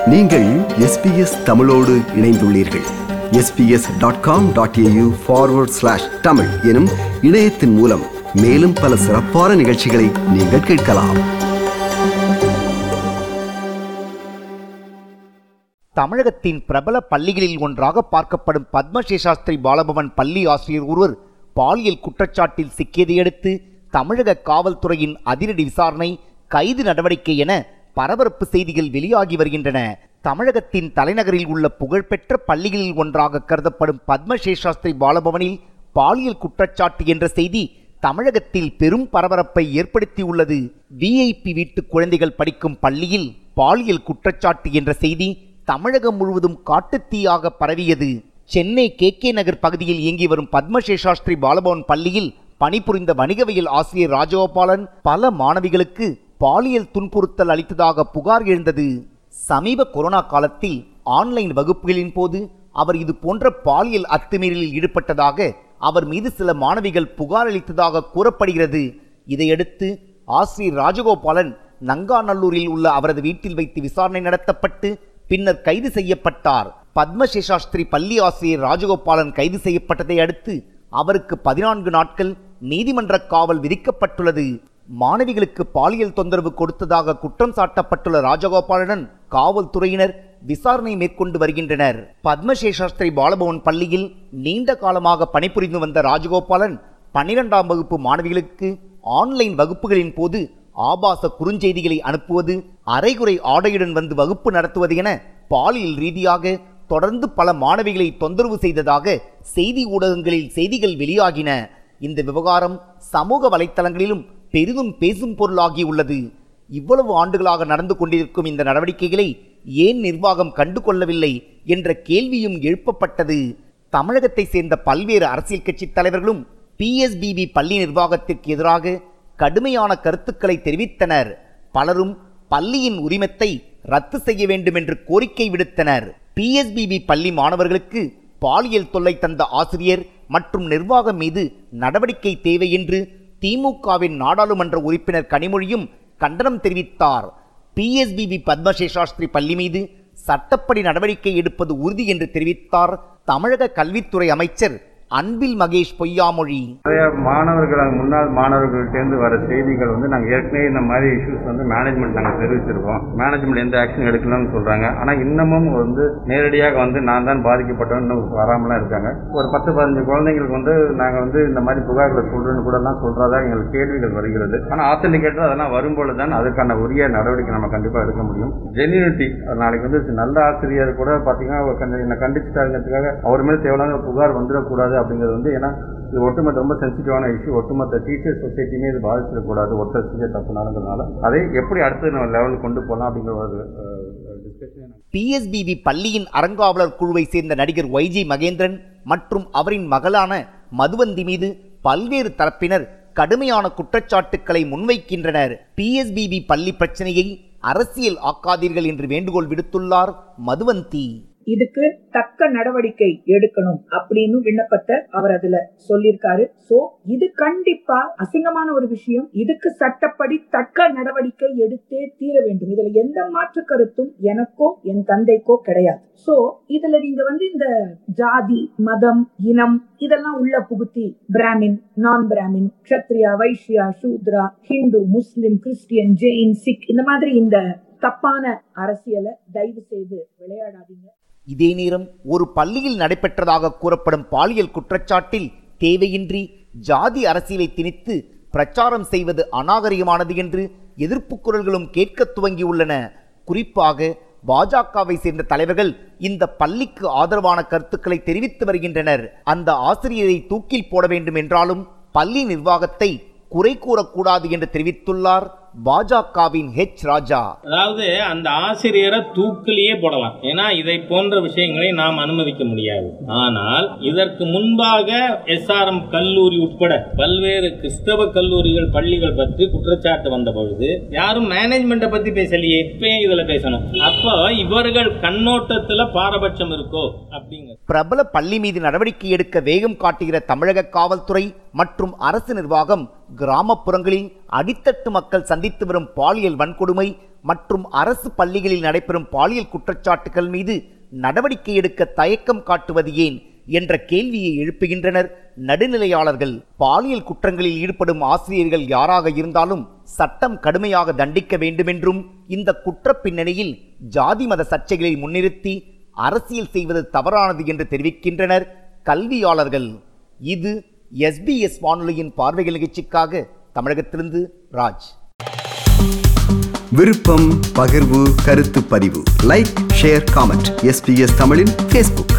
நீங்கள் எஸ்பிஎஸ் தமிழோடு இணைந்துள்ளீர்கள் SBS dot com dot AU forward slash Tamil எனும் இணையத்தின் மூலம் மேலும் பல சிறப்பான நிகழ்ச்சிகளை நீங்கள் கேட்கலாம் தமிழகத்தின் பிரபல பள்ளிகளில் ஒன்றாக பார்க்கப்படும் பத்மசேஷாஸ்திரி பாலபவன் பள்ளி ஆசிரியர் ஒருவர் பாலியல் குற்றச்சாட்டில் சிக்கியதை அடுத்து தமிழக காவல்துறையின் அதிரடி விசாரணை கைது நடவடிக்கை என பரபரப்பு செய்திகள் வெளியாகி வருகின்றன தமிழகத்தின் தலைநகரில் உள்ள புகழ்பெற்ற பள்ளிகளில் ஒன்றாக கருதப்படும் பத்மசேஷாஸ்திரி பாலபவனில் பாலியல் குற்றச்சாட்டு என்ற செய்தி தமிழகத்தில் பெரும் பரபரப்பை ஏற்படுத்தியுள்ளது விஐபி வீட்டு குழந்தைகள் படிக்கும் பள்ளியில் பாலியல் குற்றச்சாட்டு என்ற செய்தி தமிழகம் முழுவதும் காட்டுத்தீயாக பரவியது சென்னை கே கே நகர் பகுதியில் இயங்கி வரும் பத்மசேஷாஸ்திரி பாலபவன் பள்ளியில் பணிபுரிந்த வணிகவியல் ஆசிரியர் ராஜகோபாலன் பல மாணவிகளுக்கு பாலியல் துன்புறுத்தல் அளித்ததாக புகார் எழுந்தது சமீப கொரோனா காலத்தில் ஆன்லைன் வகுப்புகளின் போது அவர் இது போன்ற பாலியல் அத்துமீறலில் ஈடுபட்டதாக அவர் மீது சில மாணவிகள் புகார் அளித்ததாக கூறப்படுகிறது இதையடுத்து ஆசிரியர் ராஜகோபாலன் நங்காநல்லூரில் உள்ள அவரது வீட்டில் வைத்து விசாரணை நடத்தப்பட்டு பின்னர் கைது செய்யப்பட்டார் பத்மசேஷாஸ்திரி பள்ளி ஆசிரியர் ராஜகோபாலன் கைது செய்யப்பட்டதை அடுத்து அவருக்கு பதினான்கு நாட்கள் நீதிமன்ற காவல் விதிக்கப்பட்டுள்ளது மாணவிகளுக்கு பாலியல் தொந்தரவு கொடுத்ததாக குற்றம் சாட்டப்பட்டுள்ள ராஜகோபாலனுடன் காவல்துறையினர் விசாரணை மேற்கொண்டு வருகின்றனர் பத்மசேஷாஸ்திரி பாலபவன் பள்ளியில் நீண்ட காலமாக பணிபுரிந்து வந்த ராஜகோபாலன் பன்னிரெண்டாம் வகுப்பு மாணவிகளுக்கு ஆன்லைன் வகுப்புகளின் போது ஆபாச குறுஞ்செய்திகளை அனுப்புவது அரைகுறை ஆடையுடன் வந்து வகுப்பு நடத்துவது என பாலியல் ரீதியாக தொடர்ந்து பல மாணவிகளை தொந்தரவு செய்ததாக செய்தி ஊடகங்களில் செய்திகள் வெளியாகின இந்த விவகாரம் சமூக வலைத்தளங்களிலும் பெரிதும் பேசும் பொருளாகியுள்ளது இவ்வளவு ஆண்டுகளாக நடந்து கொண்டிருக்கும் இந்த நடவடிக்கைகளை ஏன் நிர்வாகம் கண்டு கொள்ளவில்லை என்ற கேள்வியும் எழுப்பப்பட்டது தமிழகத்தை சேர்ந்த பல்வேறு அரசியல் கட்சி தலைவர்களும் பிஎஸ்பிபி பள்ளி நிர்வாகத்திற்கு எதிராக கடுமையான கருத்துக்களை தெரிவித்தனர் பலரும் பள்ளியின் உரிமத்தை ரத்து செய்ய வேண்டும் என்று கோரிக்கை விடுத்தனர் பிஎஸ்பிபி பள்ளி மாணவர்களுக்கு பாலியல் தொல்லை தந்த ஆசிரியர் மற்றும் நிர்வாகம் மீது நடவடிக்கை தேவை என்று திமுகவின் நாடாளுமன்ற உறுப்பினர் கனிமொழியும் கண்டனம் தெரிவித்தார் பிஎஸ்பிபி பத்மசேஷாஸ்திரி பள்ளி மீது சட்டப்படி நடவடிக்கை எடுப்பது உறுதி என்று தெரிவித்தார் தமிழக கல்வித்துறை அமைச்சர் அன்பில் மகேஷ் பொய்யாமொழி நிறைய மாணவர்கள் முன்னாள் மாணவர்கள்ட்டேருந்து வர செய்திகள் வந்து நாங்கள் ஏற்கனவே இந்த மாதிரி இஷ்யூஸ் வந்து மேனேஜ்மெண்ட் நாங்கள் தெரிவிச்சிருக்கோம் மேனேஜ்மெண்ட் எந்த ஆக்ஷன் எடுக்கலன்னு சொல்கிறாங்க ஆனால் இன்னமும் வந்து நேரடியாக வந்து நான் தான் பாதிக்கப்பட்டவன்னு வராமலாம் இருக்காங்க ஒரு பத்து பதினஞ்சு குழந்தைங்களுக்கு வந்து நாங்கள் வந்து இந்த மாதிரி புகார்களை சொல்கிறோன்னு கூடலாம் சொல்கிறதா எங்களுக்கு கேள்விகள் வருகிறது ஆனால் ஆத்தன்டிகேட்டர் அதெல்லாம் வரும்பொழுது தான் அதுக்கான உரிய நடவடிக்கை நம்ம கண்டிப்பாக எடுக்க முடியும் ஜென்யூனிட்டி நாளைக்கு வந்து நல்ல ஆசிரியர் கூட பார்த்தீங்கன்னா ஒரு கொஞ்சம் என்னை கண்டிச்சுட்டாங்கிறதுக்காக அவர் மேலே தேவையான புகார் வந்துடக்கூடாது அப்படிங்கிறது வந்து ஏன்னா இது ஒட்டுமொத்த ரொம்ப சென்சிட்டிவான இஷ்யூ ஒட்டுமொத்த டீச்சர் சொசைட்டியுமே இது பாதிச்சிடக்கூடாது ஒருத்தர் செஞ்ச தப்புனாலுங்கிறதுனால அதை எப்படி அடுத்து நம்ம லெவலுக்கு கொண்டு போகலாம் அப்படிங்கிற ஒரு டிஸ்கஷன் பிஎஸ்பிபி பள்ளியின் அறங்காவலர் குழுவை சேர்ந்த நடிகர் ஒய்ஜி மகேந்திரன் மற்றும் அவரின் மகளான மதுவந்தி மீது பல்வேறு தரப்பினர் கடுமையான குற்றச்சாட்டுக்களை முன்வைக்கின்றனர் பிஎஸ்பிபி பள்ளி பிரச்சனையை அரசியல் ஆக்காதீர்கள் என்று வேண்டுகோள் விடுத்துள்ளார் மதுவந்தி இதுக்கு தக்க நடவடிக்கை எடுக்கணும் அப்படின்னு விண்ணப்பத்தை அவர் அதுல சொல்லியிருக்காரு சோ இது கண்டிப்பா அசிங்கமான ஒரு விஷயம் இதுக்கு சட்டப்படி தக்க நடவடிக்கை எடுத்தே தீர வேண்டும் இதுல எந்த மாற்று கருத்தும் எனக்கோ என் தந்தைக்கோ கிடையாது சோ இதுல நீங்க வந்து இந்த ஜாதி மதம் இனம் இதெல்லாம் உள்ள புகுத்தி பிராமின் நான் Brahmin Kshatriya Vaishya Shudra Hindu Muslim Christian Jain Sikh இந்த மாதிரி இந்த தப்பான அரசியலை தயவு செய்து விளையாடாதீங்க இதே நேரம் ஒரு பள்ளியில் நடைபெற்றதாக கூறப்படும் பாலியல் குற்றச்சாட்டில் தேவையின்றி ஜாதி அரசியலை திணித்து பிரச்சாரம் செய்வது அநாகரிகமானது என்று எதிர்ப்பு குரல்களும் கேட்கத் துவங்கியுள்ளன குறிப்பாக பாஜகவை சேர்ந்த தலைவர்கள் இந்த பள்ளிக்கு ஆதரவான கருத்துக்களை தெரிவித்து வருகின்றனர் அந்த ஆசிரியரை தூக்கில் போட வேண்டும் என்றாலும் பள்ளி நிர்வாகத்தை குறை கூறக்கூடாது என்று தெரிவித்துள்ளார் பாஜகவின் ஹெச் ராஜா அதாவது அந்த ஆசிரியரை தூக்கிலேயே போடலாம் ஏன்னா இதை போன்ற விஷயங்களை நாம் அனுமதிக்க முடியாது ஆனால் இதற்கு முன்பாக எஸ்ஆர்எம் கல்லூரி உட்பட பல்வேறு கிறிஸ்தவ கல்லூரிகள் பள்ளிகள் பற்றி குற்றச்சாட்டு வந்த பொழுது யாரும் மேனேஜ்மெண்ட்டை பத்தி பேசலையே இப்ப ஏன் இதுல பேசணும் அப்போ இவர்கள் கண்ணோட்டத்துல பாரபட்சம் இருக்கோ அப்படிங்க பிரபல பள்ளி மீது நடவடிக்கை எடுக்க வேகம் காட்டுகிற தமிழக காவல்துறை மற்றும் அரசு நிர்வாகம் கிராமப்புறங்களில் அடித்தட்டு மக்கள் சந்தித்து வரும் பாலியல் வன்கொடுமை மற்றும் அரசு பள்ளிகளில் நடைபெறும் பாலியல் குற்றச்சாட்டுகள் மீது நடவடிக்கை எடுக்க தயக்கம் காட்டுவது ஏன் என்ற கேள்வியை எழுப்புகின்றனர் நடுநிலையாளர்கள் பாலியல் குற்றங்களில் ஈடுபடும் ஆசிரியர்கள் யாராக இருந்தாலும் சட்டம் கடுமையாக தண்டிக்க வேண்டுமென்றும் இந்த குற்றப் பின்னணியில் ஜாதி மத சர்ச்சைகளை முன்னிறுத்தி அரசியல் செய்வது தவறானது என்று தெரிவிக்கின்றனர் கல்வியாளர்கள் இது எஸ்பிஎஸ் வானொலியின் பார்வைகள் நிகழ்ச்சிக்காக தமிழகத்திலிருந்து ராஜ் விருப்பம் பகிர்வு கருத்து பதிவு லைக் ஷேர் காமெண்ட் எஸ்பிஎஸ் தமிழின் ஃபேஸ்புக்